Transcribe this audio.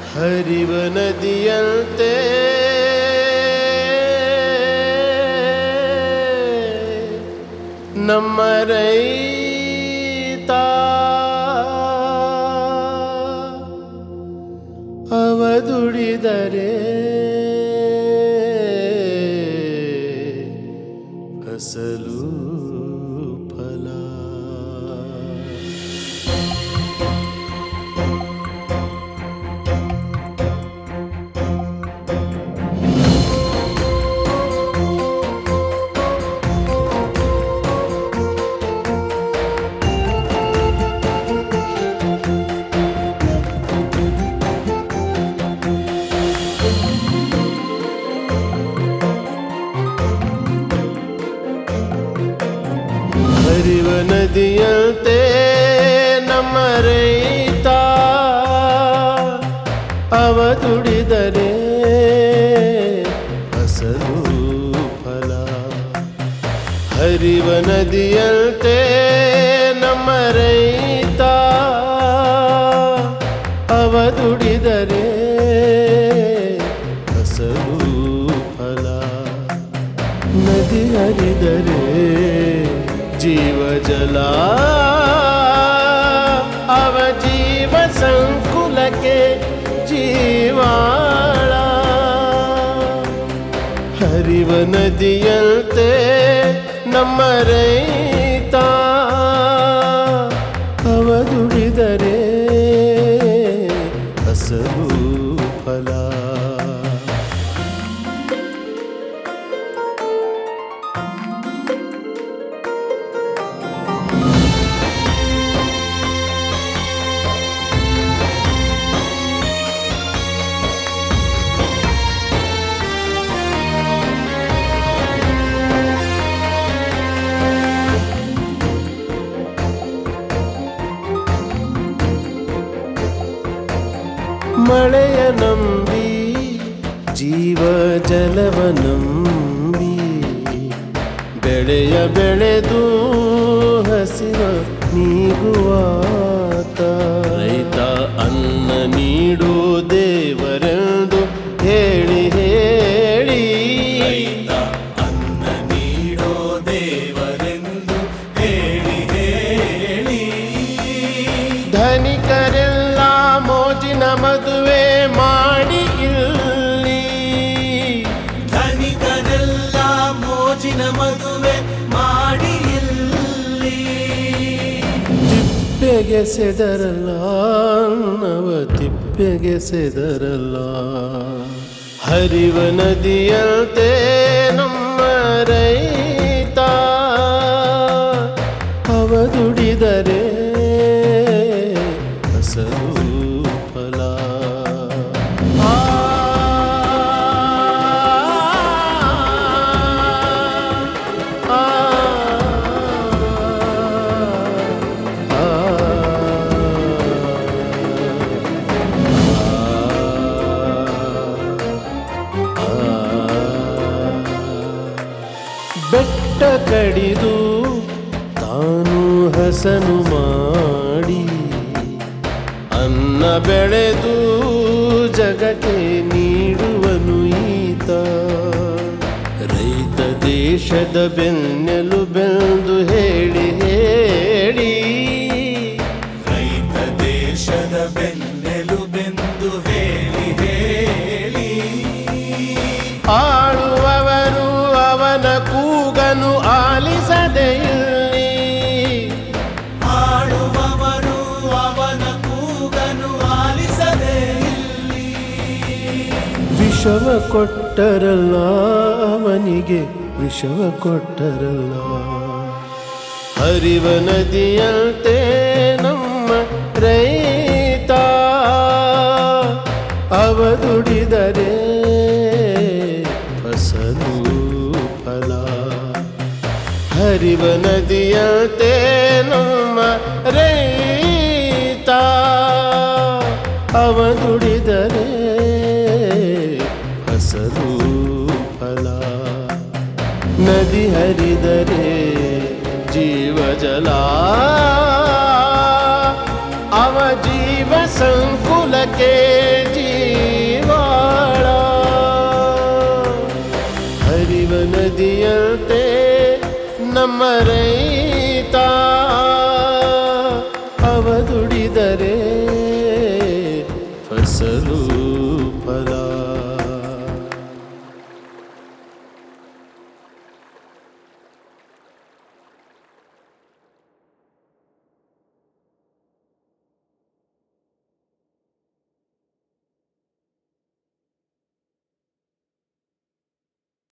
ಹರಿವ ನದಿಯಂತೆ ನಮ್ಮ ರೈತ ಅವ ದುಡಿದರೆ ಫಸಲು ಫಲ ಹರಿವ ನದಿಯಂತೆ ನಮ್ಮ ರೈತ ಅವ ದುಡಿದರೆ ಫಸಲು ಫಲ ಹರಿವ ನದಿಯಂತೆ ನಮ್ಮ ರೈತ ಅವ ದುಡಿದರೆ ಫಸಲು ಫಲ ನದಿ ಹರಿದರೆ ಜೀವ ಜಲ ಅವ ಜೀವ ಸಂಕುಲಕ್ಕೆ ಜೀವಾಳ ಹರಿವ ನದಿಯಂತೆ ನಮ್ಮ ರೈತ ಅವ ದುಡಿದರೆ ಹಸರು ಫಲ ಮಳೆಯ ನಂಬಿ ಜೀವ ಜಲವ ನಂಬಿ ಬೆಳೆಯ ಬೆಳೆದು ಹಸಿರ ನೀಗುವಾತ ರೈತ ಅನ್ನ ನೀಡು ದೇವರೆಂದು ಹೇಳಿ ಹೇಳಿ ಅನ್ನ ನೀಡೋ ದೇವರೆಂದು ಹೇಳಿ ಹೇಳಿ ಧನಿಕರೆಲ್ಲ ಮೋಜಿನ ಮದುವೆ ಮಾಡಿ ಇಲ್ಲಿ ಧನಿಕರೆಲ್ಲ ಮೋಜಿನ ಮದುವೆ ಮಾಡಿ ಇಲ್ಲಿ ತಿಪ್ಪೆಗೆ ಸೆದರಲ್ಲ ನವ ತಿಪ್ಪೆಗೆ ಸೆದರಲ್ಲ ಹರಿವ ನದಿಯಂತೆ ನಮ್ಮ ರೈತ ಅವ ದುಡಿದರೆ ಹಸರು ಫಲ ಆ ಆ ಬೆಟ್ಟ ಕಡಿದು ತಾನು ಹಸನು ಮಾಡಿ ಅನ್ನ ಬೆಳೆದು ಜಗಕ್ಕೆ ನೀಡುವನು ಈತ ರೈತ ದೇಶದ ಬೆನ್ನೆಲು ಬೆಂದು ಹೇಳಿ ಹೇಳಿ ರೈತ ದೇಶದ ಬೆನ್ನೆಲುಬೆಂದು ಹೇಳಿ ಹೇಳಿ ಆಳುವವರು ಅವನ ಕೂಗನು ಆಲಿಸದೆ ಇಲ್ಲಿ ಆಡುವವರು ಅವನ ಕೂಗನು ಆಲಿಸದೆ ಇಲ್ಲಿ ವಿಷವ ಕೊಟ್ಟರಲ್ಲ ಅವನಿಗೆ ವಿಷವ ಕೊಟ್ಟರಲ್ಲ ಹರಿವ ನದಿಯಂತೆ ನಮ್ಮ ರೈತ ಅವ ದುಡಿದರೆ ಫಸಲು ಫಲ ಹರಿವ ನದಿಯಂತೆ ನಮ್ಮ ರೈತ ಅವ ದುಡಿದರೆ ಫಸಲು ಫಲ ನದಿ ಹರಿದರೆ ಜೀವ ಜಲ ಅವ ಜೀವ ಸಂಕುಲಕ್ಕೆ ಜೀವಾಳ ಜೀವನದಿಯಂತೆ ನಮ್ಮ ರೈತ ಅವ ದುಡಿದರೆ ಫಸಲು